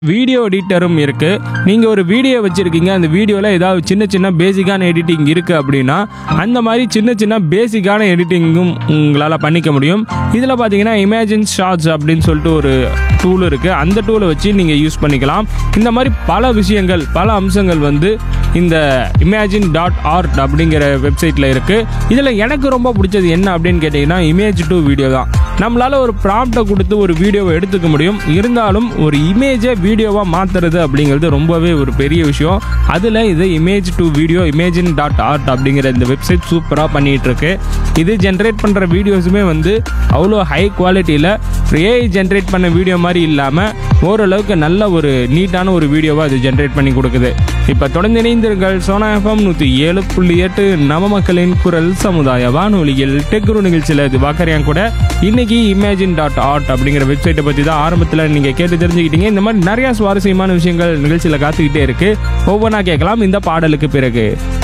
video எடிட்டரும் இருக்குது நீங்கள் ஒரு வீடியோ வச்சுருக்கீங்க அந்த வீடியோவில் ஏதாவது சின்ன சின்ன பேசிக்கான எடிட்டிங் இருக்குது அப்படின்னா அந்த மாதிரி சின்ன சின்ன பேசிக்கான எடிட்டிங்கும் உங்களால் பண்ணிக்க முடியும் இதில் பார்த்தீங்கன்னா இமேஜின் ஷார்ட்ஸ் அப்படின்னு சொல்லிட்டு ஒரு டூல் இருக்குது அந்த டூலை வச்சு நீங்கள் யூஸ் பண்ணிக்கலாம் இந்த மாதிரி பல விஷயங்கள் பல அம்சங்கள் வந்து இந்த இமேஜின் டாட் ஆர்ட் அப்படிங்கிற வெப்சைட்டில் இருக்குது இதில் எனக்கு ரொம்ப பிடிச்சது என்ன அப்படின்னு கேட்டிங்கன்னா இமேஜ் டு வீடியோ தான் நம்மளால் ஒரு ப்ராம்ப்டை கொடுத்து ஒரு வீடியோவை எடுத்துக்க முடியும் இருந்தாலும் ஒரு இமேஜை வீடியோவாக மாற்றுறது அப்படிங்கிறது ரொம்பவே ஒரு பெரிய விஷயம் அதில் இது image to video imagine dot art அப்படிங்கிற இந்த வெப்சைட் சூப்பராக பண்ணிகிட்டு இருக்கு இது ஜென்ரேட் பண்ணுற வீடியோஸுமே வந்து அவ்வளோ ஹை குவாலிட்டியில் ஏஐ ஜென்ரேட் பண்ண வீடியோ மாதிரி இல்லாமல் ஓரளவுக்கு நல்ல ஒரு நீட்டான ஒரு வீடியோவாக இது ஜென்ரேட் பண்ணி கொடுக்குது இப்போ தொடர்ந்து இணைந்தீர்கள் சோனா எஃப்எம் நூற்றி ஏழு புள்ளி எட்டு நவ மக்களின் குரல் சமுதாய வானொலியில் டெக்குரு நிகழ்ச்சியில் இது வாக்கறியான் கூட இன்னைக்கு இமேஜின் டாட் ஆர்ட் அப்படிங்கிற வெப்சைட்டை பற்றி தான் ஆரம்பத்தில் நீங்கள் கேட்டு தெரிஞ்சுக்கிட்டீங்க இந்த மாதிரி நிறைய சுவாரஸ்யமான விஷயங்கள் நிகழ்ச்சியில் காத்துக்கிட்டே இருக்கு ஒவ்வொன்றா கேட்கலாம் இந்த பாடலுக்கு பிறகு